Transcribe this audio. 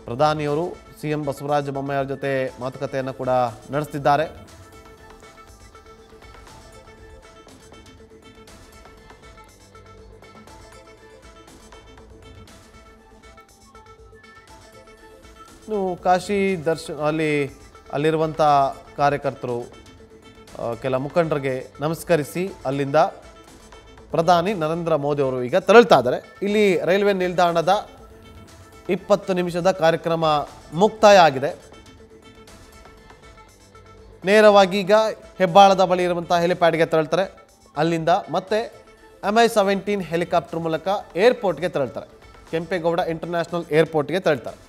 ಪ್ರಧಾನಿಯವರು C M Basavaraj Bommai ಅವರ ಜೊತೆ ಮಾತುಕತೆಯನ್ನು ಕೂಡ ನಡೆಸ್ತಿದ್ದಾರೆ ಇನ್ನು ಕಾಶಿ ದರ್ಶನ್ ಅಲ್ಲಿ ಅಲ್ಲಿರುವಂಥ ಕಾರ್ಯಕರ್ತರು ಆ, ಕೆಲ ಮುಖಂಡರಿಗೆ ನಮಸ್ಕರಿಸಿ ಅಲ್ಲಿಂದ ಪ್ರಧಾನಿ ನರೇಂದ್ರ ಮೋದಿ ಅವರು ಈಗ ತೆರಳ್ತಾ ಇದ್ದಾರೆ ಇಲ್ಲಿ ರೈಲ್ವೆ ನಿಲ್ದಾಣದ ಇಪ್ಪತ್ತು ನಿಮಿಷದ ಕಾರ್ಯಕ್ರಮ ಮುಕ್ತಾಯ ಆಗಿದೆ ನೇರವಾಗಿ ಈಗ ಹೆಬ್ಬಾಳದ ಬಳಿ ಇರುವಂಥ ಹೆಲಿಪ್ಯಾಡ್ಗೆ ತೆರಳ್ತಾರೆ ಅಲ್ಲಿಂದ ಮತ್ತೆ ಎಮ್ ಐ ಸೆವೆಂಟೀನ್ ಹೆಲಿಕಾಪ್ಟರ್ ಮೂಲಕ ಏರ್ಪೋರ್ಟ್ಗೆ ತೆರಳ್ತಾರೆ ಕೆಂಪೇಗೌಡ ಇಂಟರ್ನ್ಯಾಷನಲ್ ಏರ್ಪೋರ್ಟ್ಗೆ ತೆರಳ್ತಾರೆ